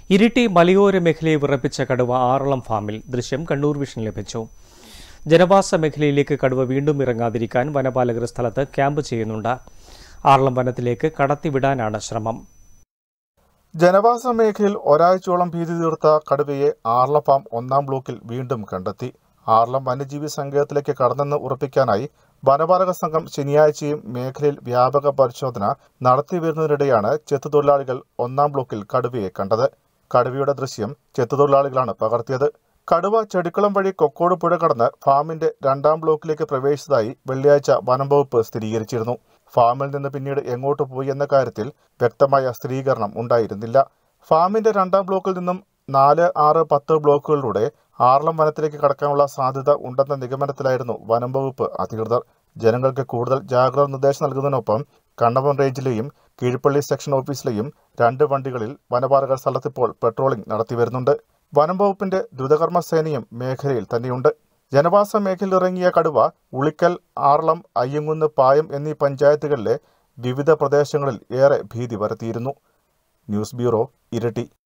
ഇരിട്ടി മലയോര മേഖലയെ വിറപ്പിച്ച കടുവ ആറളം ഫാമിൽ ദൃശ്യം കണ്ണൂർ വിഷൻ ലഭിച്ചു ജനവാസ മേഖലയിലേക്ക് കടുവ വീണ്ടും ഇറങ്ങാതിരിക്കാൻ വനപാലകർ സ്ഥലത്ത് ക്യാമ്പ് ചെയ്യുന്നുണ്ട് ആറളം വനത്തിലേക്ക് കടത്തിവിടാനാണ് ശ്രമം ജനവാസ മേഖലയിൽ ഒരാഴ്ചയോളം ഭീതി തീർത്ത കടുവയെ ആർലം ഫാം ഒന്നാം ബ്ലോക്കിൽ വീണ്ടും കണ്ടെത്തി ആർലം വന്യജീവി സങ്കേതത്തിലേക്ക് കടന്നെന്ന് ഉറപ്പിക്കാനായി വനപാലക സംഘം ശനിയാഴ്ചയും മേഖലയിൽ വ്യാപക പരിശോധന നടത്തിവരുന്നതിനിടെയാണ് ചെത്തുതൊഴിലാളികൾ ഒന്നാം ബ്ലോക്കിൽ കടുവയെ കണ്ടത് കടുവയുടെ ദൃശ്യം ചെത്തുതൊഴിലാളികളാണ് പകർത്തിയത് കടുവ ചെടിക്കുളം വഴി കൊക്കോട് പുഴ കടന്ന് ഫാമിന്റെ രണ്ടാം ബ്ലോക്കിലേക്ക് പ്രവേശിച്ചതായി വെള്ളിയാഴ്ച വനം വകുപ്പ് സ്ഥിരീകരിച്ചിരുന്നു ഫാമിൽ നിന്ന് പിന്നീട് എങ്ങോട്ട് പോയി എന്ന കാര്യത്തിൽ വ്യക്തമായ സ്ഥിരീകരണം ഉണ്ടായിരുന്നില്ല ഫാമിന്റെ രണ്ടാം ബ്ലോക്കിൽ നിന്നും നാല് ആറ് പത്ത് ബ്ലോക്കുകളിലൂടെ ആറളം വനത്തിലേക്ക് കടക്കാനുള്ള സാധ്യത ഉണ്ടെന്ന നിഗമനത്തിലായിരുന്നു വനം വകുപ്പ് അധികൃതർ ജനങ്ങൾക്ക് കൂടുതൽ ജാഗ്രതാ നിർദ്ദേശം നൽകുന്നതിനൊപ്പം കണ്ണവം റേഞ്ചിലെയും കീഴ്പള്ളി സെക്ഷൻ ഓഫീസിലെയും രണ്ട് വണ്ടികളിൽ വനപാലകർ സ്ഥലത്തിപ്പോൾ പെട്രോളിംഗ് നടത്തിവരുന്നുണ്ട് വനം വകുപ്പിന്റെ ദ്രുതകർമ്മ സേനയും മേഖലയിൽ തന്നെയുണ്ട് ജനവാസ മേഖലയിൽ ഇറങ്ങിയ കടുവ ഉളിക്കൽ ആറളം അയ്യങ്കുന്ന് പായം എന്നീ പഞ്ചായത്തുകളിലെ വിവിധ പ്രദേശങ്ങളിൽ ഏറെ ഭീതി പരത്തിയിരുന്നു ന്യൂസ് ബ്യൂറോ ഇരട്ടി